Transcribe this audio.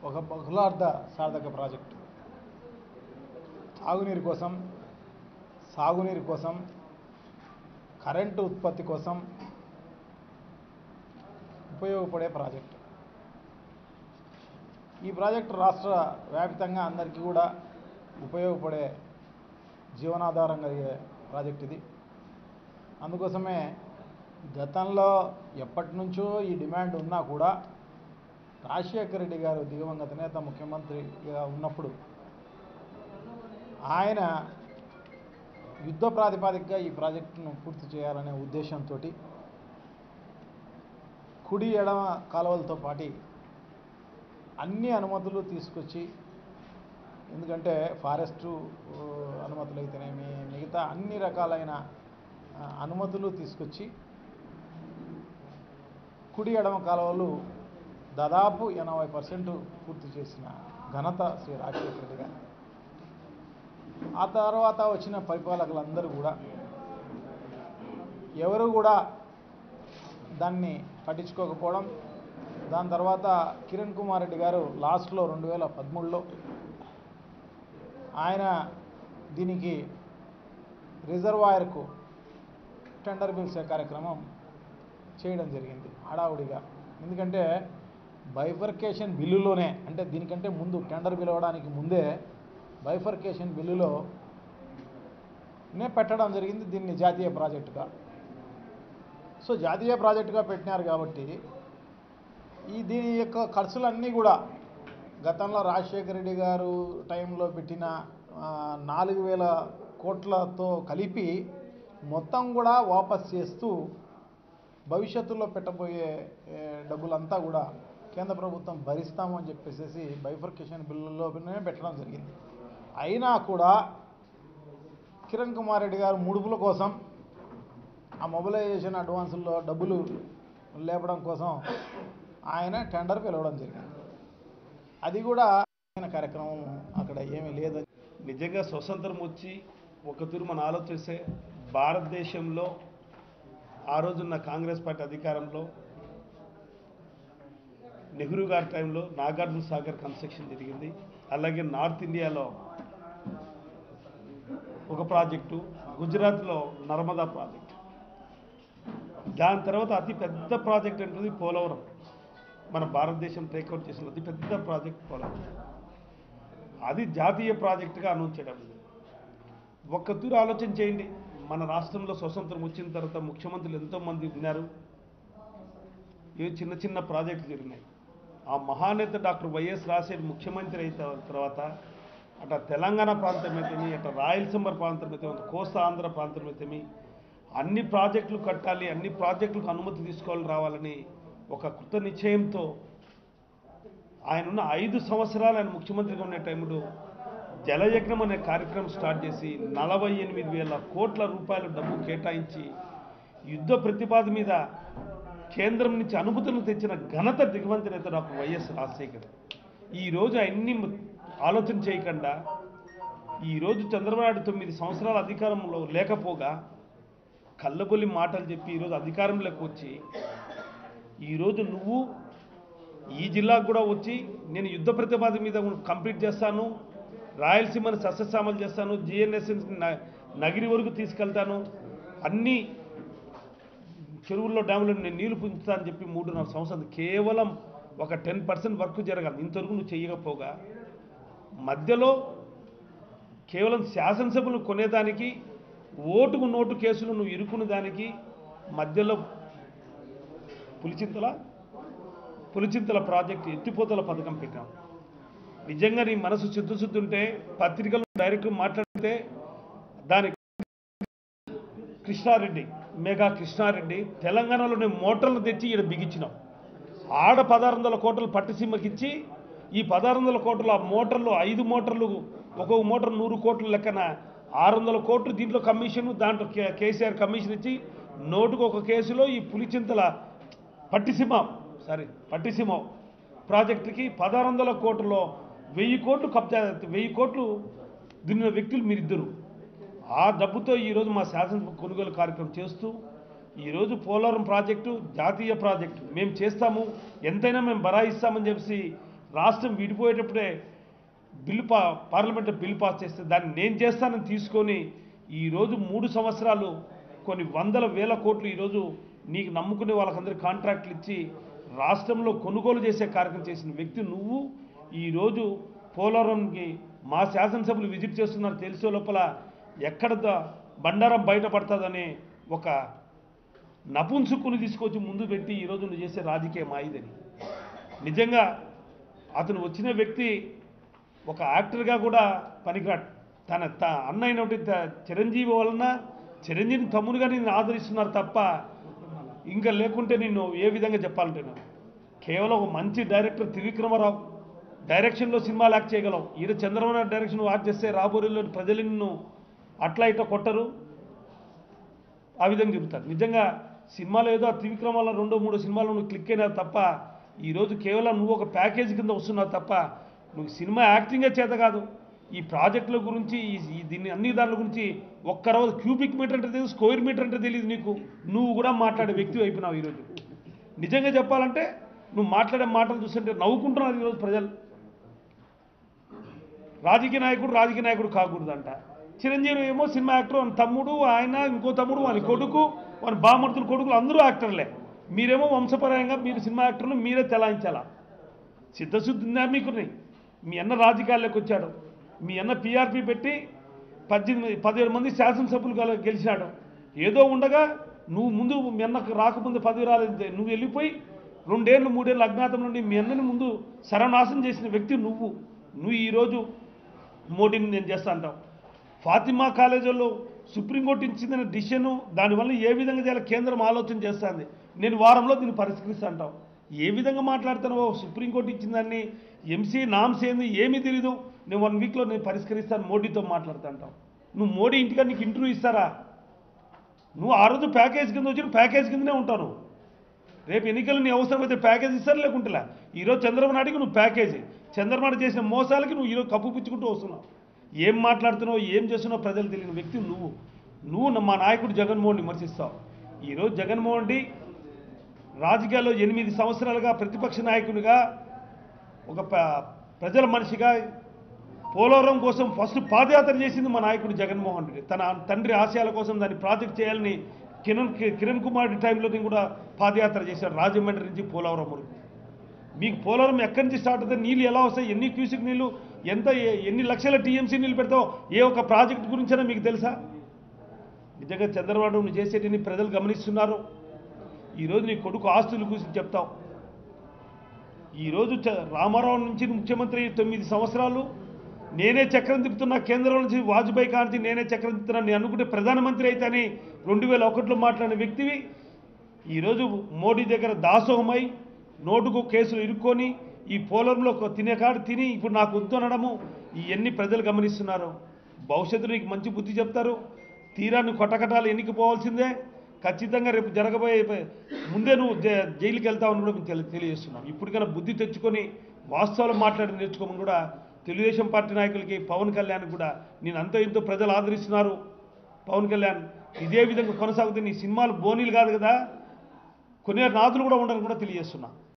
ఒక బహుళార్థ సాధక ప్రాజెక్టు తాగునీరు కోసం సాగునీరు కోసం కరెంటు ఉత్పత్తి కోసం ఉపయోగపడే ప్రాజెక్టు ఈ ప్రాజెక్టు రాష్ట్ర వ్యాప్తంగా అందరికీ కూడా ఉపయోగపడే జీవనాధారం కలిగే ప్రాజెక్ట్ ఇది అందుకోసమే గతంలో ఎప్పటి నుంచో ఈ డిమాండ్ ఉన్నా కూడా రాజశేఖర రెడ్డి గారు దివంగత నేత ముఖ్యమంత్రిగా ఉన్నప్పుడు ఆయన యుద్ధ ప్రాతిపాదికగా ఈ ప్రాజెక్టును పూర్తి చేయాలనే ఉద్దేశంతో కుడి ఎడమ కాలువలతో పాటి అన్ని అనుమతులు తీసుకొచ్చి ఎందుకంటే ఫారెస్టు ఊ, అనుమతులు అయితేనేమి మిగతా అన్ని రకాలైన ఆ, అనుమతులు తీసుకొచ్చి కుడి ఎడమ కాలువలు దాదాపు ఎనభై పర్సెంట్ పూర్తి చేసిన ఘనత శ్రీ రాజశేఖర రెడ్డి గారు ఆ తర్వాత వచ్చిన పరిపాలకులందరూ కూడా ఎవరు కూడా దాన్ని పట్టించుకోకపోవడం దాని తర్వాత కిరణ్ కుమార్ రెడ్డి గారు లాస్ట్లో రెండు వేల పదమూడులో ఆయన దీనికి రిజర్వాయర్కు టెండర్ పిలిచే కార్యక్రమం చేయడం జరిగింది హడావుడిగా ఎందుకంటే బైఫర్కేషన్ బిల్లులోనే అంటే దీనికంటే ముందు టెండర్ పిలవడానికి ముందే బైఫర్కేషన్ బిల్లులో నే పెట్టడం జరిగింది దీన్ని జాతీయ ప్రాజెక్టుగా సో జాతీయ ప్రాజెక్టుగా పెట్టినారు కాబట్టి ఈ దీని యొక్క ఖర్చులన్నీ కూడా గతంలో రాజశేఖర రెడ్డి గారు టైంలో పెట్టిన ఆ, నాలుగు వేల కోట్లతో కలిపి మొత్తం కూడా వాపస్ చేస్తూ భవిష్యత్తులో పెట్టబోయే ఏ, డబ్బులంతా కూడా కేంద్ర ప్రభుత్వం భరిస్తాము అని చెప్పేసి బైఫర్కేషన్ బిల్లులోనే పెట్టడం జరిగింది అయినా కూడా కిరణ్ కుమార్ రెడ్డి గారు ముడుపుల కోసం ఆ మొబిలైజేషన్ అడ్వాన్సుల్లో డబ్బులు లేపడం కోసం ఆయన టెండర్ పిలవడం జరిగింది అది కూడా ఆయన కార్యక్రమం అక్కడ ఏమీ లేదని నిజంగా స్వతంత్రం వచ్చి ఒక తీరు మనం ఆలోచిస్తే భారతదేశంలో ఆ రోజున్న కాంగ్రెస్ పార్టీ అధికారంలో నెహ్రూ గారి టైంలో నాగార్జున సాగర్ కన్స్ట్రక్షన్ జరిగింది అలాగే నార్త్ ఇండియాలో ఒక ప్రాజెక్టు గుజరాత్లో నర్మదా ప్రాజెక్టు దాని తర్వాత అతి పెద్ద ప్రాజెక్ట్ అంటే పోలవరం మన భారతదేశం టేక్అవుట్ చేసిన అతి పెద్ద ప్రాజెక్ట్ పోలవరం అది జాతీయ ప్రాజెక్టుగా అనౌన్స్ చేయడం ఒక్క తూరు ఆలోచన చేయండి మన రాష్ట్రంలో స్వతంత్రం వచ్చిన తర్వాత ముఖ్యమంత్రులు ఎంతోమంది ఉన్నారు ఏ చిన్న చిన్న ప్రాజెక్టులు జరిగినాయి ఆ మహానేత డాక్టర్ వైఎస్ రాజశేఖర్ ముఖ్యమంత్రి అయిన తర్వాత అటు తెలంగాణ ప్రాంతం అయితేమి అటు రాయలసీమ ప్రాంతం అయితేమి అటు కోస్తా ఆంధ్ర ప్రాంతం అయితేమి అన్ని ప్రాజెక్టులు కట్టాలి అన్ని ప్రాజెక్టులకు అనుమతి తీసుకోవాలి రావాలని ఒక కృత నిశ్చయంతో ఆయన ఉన్న ఐదు సంవత్సరాలు ఆయన ముఖ్యమంత్రిగా ఉన్న టైంలో జలయజ్ఞం అనే కార్యక్రమం స్టార్ట్ చేసి నలభై ఎనిమిది వేల కోట్ల రూపాయల డబ్బు కేటాయించి యుద్ధ ప్రతిపాద మీద కేంద్రం నుంచి అనుమతులను తెచ్చిన ఘనత దిగ్వంత నేత డాక్టర్ వైఎస్ రాజశేఖర్ ఈరోజు అన్ని ఆలోచన చేయకుండా ఈరోజు చంద్రబాబు నాయుడు తొమ్మిది సంవత్సరాల అధికారంలో లేకపోగా కళ్ళబొల్లి మాటలు చెప్పి ఈరోజు అధికారంలోకి వచ్చి ఈరోజు నువ్వు ఈ జిల్లాకు కూడా వచ్చి నేను యుద్ధ ప్రతిపాదన మీద కంప్లీట్ చేస్తాను రాయలసీమను సస్యశ్యామలు చేస్తాను జిఎన్ఎస్ నగిరి వరకు తీసుకెళ్తాను అన్ని చెరువుల్లో డ్యాములో నేను నీళ్లు పుంచుతా అని చెప్పి మూడున్నర సంవత్సరాలు కేవలం ఒక టెన్ పర్సెంట్ వర్క్ జరగాలి ఇంతవరకు నువ్వు చేయకపోగా మధ్యలో కేవలం శాసనసభలు కొనేదానికి ఓటుకు నోటు కేసులు నువ్వు ఇరుకున్న దానికి మధ్యలో పులిచింతల పులిచింతల ప్రాజెక్టు ఎత్తిపోతల పథకం పెట్టాం నిజంగా నీ మనసు చిత్తశుద్ధి ఉంటే పత్రికలు డైరెక్ట్ మాట్లాడితే దాని కృష్ణారెడ్డి మెగా కృష్ణారెడ్డి తెలంగాణలోని మోటార్లు తెచ్చి ఈడ బిగించినాం ఆడ పదహారు వందల కోట్ల పట్టిసీమకి ఇచ్చి ఈ పదహారు వందల కోట్ల ఆ మోటార్లు ఐదు మోటార్లు ఒక్కొక్క మోటార్ నూరు కోట్ల లెక్కన ఆరు వందల కోట్లు దీంట్లో కమిషన్ దాంట్లో కే- కేసీఆర్ కమిషన్ ఇచ్చి నోటుకు ఒక కేసులో ఈ పులిచింతల పట్టిసీమ సారీ పట్టిసీమ ప్రాజెక్టుకి పదహారు వందల కోట్లలో వెయ్యి కోట్లు కబ్జా వెయ్యి కోట్లు దున్నిన వ్యక్తులు మీరిద్దరు ఆ డబ్బుతో ఈరోజు మా శాసన కొనుగోలు కార్యక్రమం చేస్తూ ఈరోజు పోలవరం ప్రాజెక్టు జాతీయ ప్రాజెక్టు మేము చేస్తాము ఎంతైనా మేము బరాయిస్తామని చెప్పి రాష్ట్రం విడిపోయేటప్పుడే బిల్లు పా పార్లమెంట్లో బిల్లు పాస్ చేస్తే దాన్ని నేను చేస్తానని తీసుకొని ఈరోజు మూడు సంవత్సరాలు కొన్ని వందల వేల కోట్లు ఈరోజు నీకు నమ్ముకునే వాళ్ళకందరికీ కాంట్రాక్ట్లు ఇచ్చి రాష్ట్రంలో కొనుగోలు చేసే కార్యక్రమం చేసిన వ్యక్తి నువ్వు ఈరోజు పోలవరంకి మా శాసనసభ్యులు విజిట్ చేస్తున్నారు తెలిసే లోపల ఎక్కడ ద- బండారం బయటపడుతుందనే ఒక నపుంసుకుని తీసుకొచ్చి ముందు పెట్టి ఈరోజు నువ్వు చేసే రాజకీయం ఆయుధని నిజంగా అతను వచ్చిన వ్యక్తి ఒక యాక్టర్గా కూడా పనికిరాడు తన త అన్న అయినటువంటి త- చిరంజీవి వలన చిరంజీవి తమ్ముడుగా నిన్ను ఆదరిస్తున్నారు తప్ప ఇంకా లేకుంటే నిన్ను ఏ విధంగా చెప్పాలంటే నేను కేవలం ఒక మంచి డైరెక్టర్ త్రివిక్రమరావు డైరెక్షన్లో సినిమాలు యాక్ట్ చేయగలవు ఈయన చంద్రబాబు నాయుడు డైరెక్షన్ యాక్ట్ చేస్తే రాబోయేలో ప్రజలు నిన్ను అట్లా ఇట్లా కొట్టరు ఆ విధంగా జరుగుతుంది నిజంగా సినిమాలో ఏదో ఆ త్రివిక్రమాల రెండో మూడో సినిమాలు నువ్వు క్లిక్ అయినా తప్ప ఈరోజు కేవలం నువ్వు ఒక ప్యాకేజ్ కింద వస్తున్నావు తప్ప నువ్వు సినిమా యాక్టింగే చేత కాదు ఈ ప్రాజెక్టుల గురించి ఈ ఈ దీన్ని అన్ని దాని గురించి ఒక్క రోజు క్యూబిక్ మీటర్ అంటే తెలియదు స్క్వేర్ మీటర్ అంటే తెలియదు నీకు నువ్వు కూడా మాట్లాడే వ్యక్తి అయిపోయినావు ఈరోజు నిజంగా చెప్పాలంటే నువ్వు మాట్లాడే మాటలు చూస్తుంటే నవ్వుకుంటున్నారు ఈరోజు ప్రజలు రాజకీయ నాయకుడు రాజకీయ నాయకుడు కాకూడదంట చిరంజీవి ఏమో సినిమా యాక్టర్ వాని తమ్ముడు ఆయన ఇంకో తమ్ముడు వాని కొడుకు వాని బామర్తుల కొడుకులు అందరూ యాక్టర్లే మీరేమో వంశపరంగా మీరు సినిమా యాక్టర్లు మీరే తెలాయించాలా సిద్ధశుద్ధి ఉందా మీకున్నాయి మీ అన్న రాజకీయాల్లోకి వచ్చాడు మీ అన్న పీఆర్పీ పెట్టి పద్దెనిమిది పదిహేడు మంది శాసనసభ్యులు గల- గెలిచినాడు ఏదో ఉండగా నువ్వు ముందు మీ అన్నకు రాకముందు పదవి రాలేదు నువ్వు వెళ్ళిపోయి రెండేళ్ళు మూడేళ్ళు అజ్ఞాతం నుండి మీ అన్నని ముందు సర్వనాశనం చేసిన వ్యక్తి నువ్వు నువ్వు ఈరోజు మోడీని నేను చేస్తా అంటావు ఫాతిమా కాలేజీలో సుప్రీంకోర్టు ఇచ్చిందనే డిసిషన్ దానివల్ల ఏ విధంగా చేయాలి కేంద్రం ఆలోచన చేస్తుంది నేను వారంలో దీన్ని పరిష్కరిస్తా అంటావు ఏ విధంగా మాట్లాడుతున్నావో సుప్రీంకోర్టు ఇచ్చిందాన్ని ఎంసీ నామ్స్ ఏంది ఏమీ తెలీదు నేను వన్ వీక్లో నేను పరిష్కరిస్తాను మోడీతో మాట్లాడుతా అంటావు నువ్వు మోడీ ఇంటికా నీకు ఇంటర్వ్యూ ఇస్తారా నువ్వు ఆ రోజు ప్యాకేజ్ కింద వచ్చిన ప్యాకేజ్ కిందనే ఉంటాను రేపు ఎన్నికలు నీ అవసరమైతే ప్యాకేజ్ ఇస్తారు లేకుంటేలా ఈరోజు చంద్రబాబు నాయుడుకి నువ్వు ప్యాకేజీ చంద్రబాబు నాయుడు చేసిన మోసాలకి నువ్వు ఈరోజు కప్పు పుచ్చుకుంటూ వస్తున్నావు ఏం మాట్లాడుతున్నావు ఏం చేస్తున్నావు ప్రజలు తెలియని వ్యక్తి నువ్వు నువ్వు నా- మా నాయకుడు జగన్మోహన్ విమర్శిస్తావు ఈరోజు జగన్మోహన్ రెడ్డి రాజకీయాల్లో ఎనిమిది సంవత్సరాలుగా ప్రతిపక్ష నాయకునిగా ఒక ప- ప్రజల మనిషిగా పోలవరం కోసం ఫస్ట్ పాదయాత్ర చేసింది మా నాయకుడు జగన్మోహన్ రెడ్డి తన తండ్రి ఆశయాల కోసం దాన్ని ప్రాజెక్ట్ చేయాలని కిరణ్ కిరణ్ కుమార్ రెడ్డి టైంలో కూడా పాదయాత్ర చేశాడు రాజమండ్రి నుంచి పోలవరం వరకు మీకు పోలవరం ఎక్కడి నుంచి స్టార్ట్ అవుతుంది నీళ్ళు ఎలా వస్తాయి ఎన్ని క్యూసిక్ నీళ్ళు ఎంత ఏ- ఎన్ని లక్షల టీఎంసీ నీళ్ళు పెడతావు ఏ ఒక్క ప్రాజెక్ట్ గురించైనా మీకు తెలుసా నిజంగా చంద్రబాబు నువ్వు చేసేటిని ప్రజలు గమనిస్తున్నారు ఈరోజు నీ కొడుకు ఆస్తుల గురించి చెప్తావు ఈరోజు చ- రామారావు నుంచి ముఖ్యమంత్రి తొమ్మిది సంవత్సరాలు నేనే చక్రం తిప్పుతున్నా కేంద్రం నుంచి వాజ్పేయి కాంచి నేనే చక్రం తిప్పుతున్నా నేను అనుకుంటే ప్రధానమంత్రి అయితే అని రెండు వేల ఒకటిలో మాట్లాడిన వ్యక్తివి ఈరోజు మోడీ దగ్గర దాసోహమై నోటుకు కేసులు ఇరుక్కొని ఈ పోలంలో ఒక తినే కాడు తిని ఇప్పుడు నాకు వద్దు అనడము ఇవన్నీ ప్రజలు గమనిస్తున్నారు భవిష్యత్తులో నీకు మంచి బుద్ధి చెప్తారు తీరాన్ని కొట్టకటాలు ఎన్నికి పోవాల్సిందే ఖచ్చితంగా రేపు జరగబోయే ప- ముందే నువ్వు జై- జైలుకి వెళ్తావని కూడా మీకు తెలి- తెలియజేస్తున్నాం ఇప్పటికైనా బుద్ధి తెచ్చుకొని వాస్తవాలు మాట్లాడి నేర్చుకోమని కూడా తెలుగుదేశం పార్టీ నాయకులకి పవన్ కళ్యాణ్ కూడా నేను అంతో ఇంతో ప్రజలు ఆదరిస్తున్నారు పవన్ కళ్యాణ్ ఇదే విధంగా కొనసాగుతుంది నీ సినిమాలు బోనీలు కాదు కదా కొన్ని నాదులు కూడా ఉండాలని కూడా తెలియజేస్తున్నా